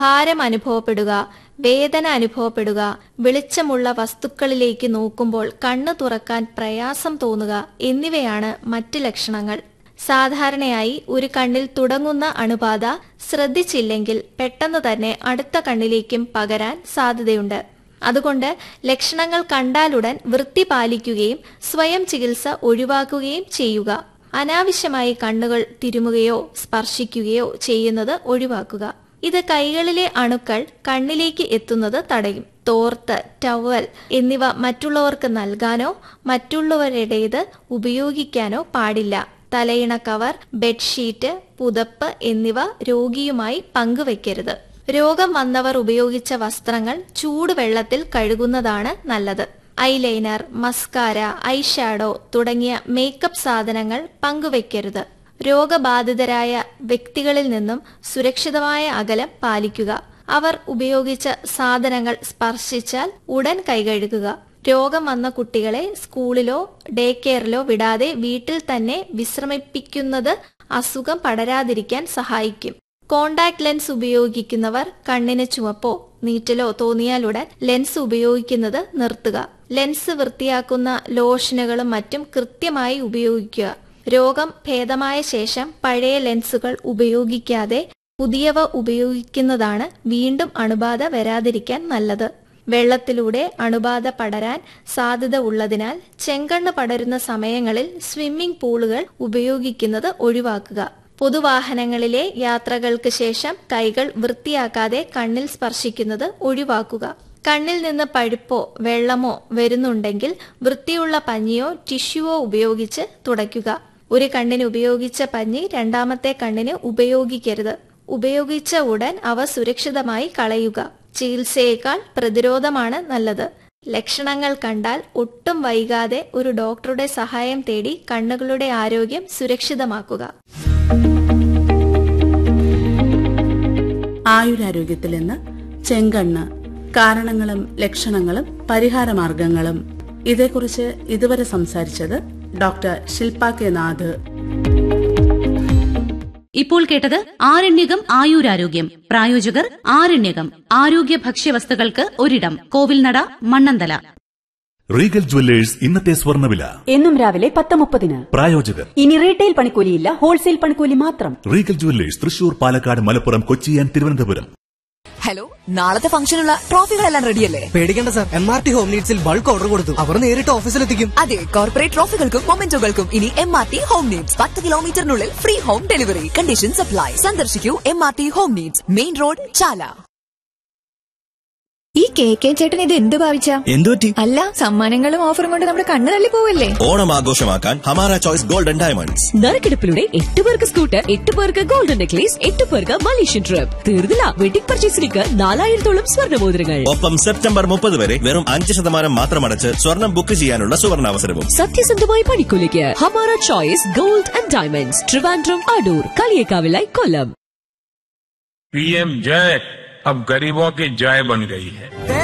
ഭാരം അനുഭവപ്പെടുക വേദന അനുഭവപ്പെടുക വെളിച്ചമുള്ള വസ്തുക്കളിലേക്ക് നോക്കുമ്പോൾ കണ്ണു തുറക്കാൻ പ്രയാസം തോന്നുക എന്നിവയാണ് മറ്റ് ലക്ഷണങ്ങൾ സാധാരണയായി ഒരു കണ്ണിൽ തുടങ്ങുന്ന അണുബാധ ശ്രദ്ധിച്ചില്ലെങ്കിൽ പെട്ടെന്ന് തന്നെ അടുത്ത കണ്ണിലേക്കും പകരാൻ സാധ്യതയുണ്ട് അതുകൊണ്ട് ലക്ഷണങ്ങൾ കണ്ടാലുടൻ വൃത്തി പാലിക്കുകയും സ്വയം ചികിത്സ ഒഴിവാക്കുകയും ചെയ്യുക അനാവശ്യമായി കണ്ണുകൾ തിരുമുകയോ സ്പർശിക്കുകയോ ചെയ്യുന്നത് ഒഴിവാക്കുക ഇത് കൈകളിലെ അണുക്കൾ കണ്ണിലേക്ക് എത്തുന്നത് തടയും തോർത്ത് ടവൽ എന്നിവ മറ്റുള്ളവർക്ക് നൽകാനോ മറ്റുള്ളവരുടേത് ഉപയോഗിക്കാനോ പാടില്ല തലയിണ കവർ ബെഡ്ഷീറ്റ് പുതപ്പ് എന്നിവ രോഗിയുമായി പങ്കുവെക്കരുത് രോഗം വന്നവർ ഉപയോഗിച്ച വസ്ത്രങ്ങൾ ചൂടുവെള്ളത്തിൽ കഴുകുന്നതാണ് നല്ലത് ഐലൈനർ മസ്കാര ഐഷാഡോ തുടങ്ങിയ മേക്കപ്പ് സാധനങ്ങൾ പങ്കുവെക്കരുത് രോഗബാധിതരായ വ്യക്തികളിൽ നിന്നും സുരക്ഷിതമായ അകലം പാലിക്കുക അവർ ഉപയോഗിച്ച സാധനങ്ങൾ സ്പർശിച്ചാൽ ഉടൻ കൈകഴുകുക രോഗം വന്ന കുട്ടികളെ സ്കൂളിലോ ഡേ കെയറിലോ വിടാതെ വീട്ടിൽ തന്നെ വിശ്രമിപ്പിക്കുന്നത് അസുഖം പടരാതിരിക്കാൻ സഹായിക്കും കോണ്ടാക്ട് ലെൻസ് ഉപയോഗിക്കുന്നവർ കണ്ണിന് ചുവപ്പോ നീറ്റലോ തോന്നിയാലുടൻ ലെൻസ് ഉപയോഗിക്കുന്നത് നിർത്തുക ലെൻസ് വൃത്തിയാക്കുന്ന ലോഷനുകളും മറ്റും കൃത്യമായി ഉപയോഗിക്കുക രോഗം ഭേദമായ ശേഷം പഴയ ലെൻസുകൾ ഉപയോഗിക്കാതെ പുതിയവ ഉപയോഗിക്കുന്നതാണ് വീണ്ടും അണുബാധ വരാതിരിക്കാൻ നല്ലത് വെള്ളത്തിലൂടെ അണുബാധ പടരാൻ സാധ്യത ഉള്ളതിനാൽ ചെങ്കണ്ണ് പടരുന്ന സമയങ്ങളിൽ സ്വിമ്മിംഗ് പൂളുകൾ ഉപയോഗിക്കുന്നത് ഒഴിവാക്കുക പൊതുവാഹനങ്ങളിലെ യാത്രകൾക്ക് ശേഷം കൈകൾ വൃത്തിയാക്കാതെ കണ്ണിൽ സ്പർശിക്കുന്നത് ഒഴിവാക്കുക കണ്ണിൽ നിന്ന് പഴുപ്പോ വെള്ളമോ വരുന്നുണ്ടെങ്കിൽ വൃത്തിയുള്ള പഞ്ഞിയോ ടിഷ്യൂവോ ഉപയോഗിച്ച് തുടയ്ക്കുക ഒരു കണ്ണിന് ഉപയോഗിച്ച പഞ്ഞി രണ്ടാമത്തെ കണ്ണിന് ഉപയോഗിക്കരുത് ഉപയോഗിച്ച ഉടൻ അവ സുരക്ഷിതമായി കളയുക ചികിത്സയേക്കാൾ പ്രതിരോധമാണ് നല്ലത് ലക്ഷണങ്ങൾ കണ്ടാൽ ഒട്ടും വൈകാതെ ഒരു ഡോക്ടറുടെ സഹായം തേടി കണ്ണുകളുടെ ആരോഗ്യം സുരക്ഷിതമാക്കുക ആയുരാരോഗ്യത്തിൽ നിന്ന് ചെങ്കണ്ണ് കാരണങ്ങളും ലക്ഷണങ്ങളും പരിഹാരമാർഗങ്ങളും ഇതേക്കുറിച്ച് ഇതുവരെ സംസാരിച്ചത് ഡോക്ടർ ശില്പ കെ നാഥ് ഇപ്പോൾ കേട്ടത് ആരണ്യകം ആയുരാരോഗ്യം പ്രായോജകർ ആരണ്യകം ആരോഗ്യ ഭക്ഷ്യവസ്തുക്കൾക്ക് ഒരിടം കോവിൽനട മണ്ണന്തല റീഗൽ ജുവല്ലേഴ്സ് ഇന്നത്തെ സ്വർണ്ണവില എന്നും രാവിലെ പത്ത് മുപ്പതിന് പ്രായോജകർ ഇനി റീറ്റെയിൽ പണിക്കൂലിയില്ല ഹോൾസെയിൽ പണിക്കൂലി മാത്രം Regal Jewellers Thrissur Palakkad Malappuram Kochi and Thiruvananthapuram hello നാളത്തെ ഫംഗ്ഷനുള്ള ട്രോഫികളെല്ലാം റെഡിയല്ലേ പേടിക്കേണ്ട sir M R T home നീഡ്സിൽ ബൾക്ക് ഓർഡർ കൊടുത്തു അവർ നേരിട്ട് ഓഫീസിലെത്തിക്കും അതെ കോർപ്പറേറ്റ് ട്രോഫികൾക്കും മൊമെന്റോകൾക്കും ഇനി M R T home needs പത്ത് കിലോമീറ്ററിനുള്ളിൽ free home delivery condition supply സന്ദർശിക്കൂ M R T home needs main road Chala E K K ചേട്ടൻ ഇത് എന്ത് ഭാവിച്ച എന്തുപറ്റി അല്ല സമ്മാനങ്ങളും ഓഫറും കൊണ്ട് നമ്മുടെ കണ്ണ് തള്ളി പോവല്ലേ ഓണം ആഘോഷമാക്കാൻ ഹമാര ചോയ്സ് ഗോൾഡൻ ഡയമണ്ട്സ് നറുക്കെടുപ്പിലൂടെ എട്ട് പേർക്ക് സ്കൂട്ടർ എട്ട് പേർക്ക് ഗോൾഡൻ നെക്ലേസ് എട്ട് പേർക്ക് മലേഷ്യൻ ട്രിപ്പ് തീർന്നില്ല വെഡിംഗ് പർച്ചേസിലേക്ക് നാലായിരത്തോളം സ്വർണ്ണമോതിരങ്ങൾ ഒപ്പം സെപ്റ്റംബർ മുപ്പത് വരെ വെറും അഞ്ച് ശതമാനം മാത്രമടച്ച് സ്വർണം ബുക്ക് ചെയ്യാനുള്ള സുവർണാവസരവും സത്യസന്ധമായ പണിക്കൂലിക്ക് Hamara choice gold and diamonds Trivandrum Adoor കളിയേക്കാവിലായി കൊല്ലം पीएम जय अब गरीबों की जय बन गई है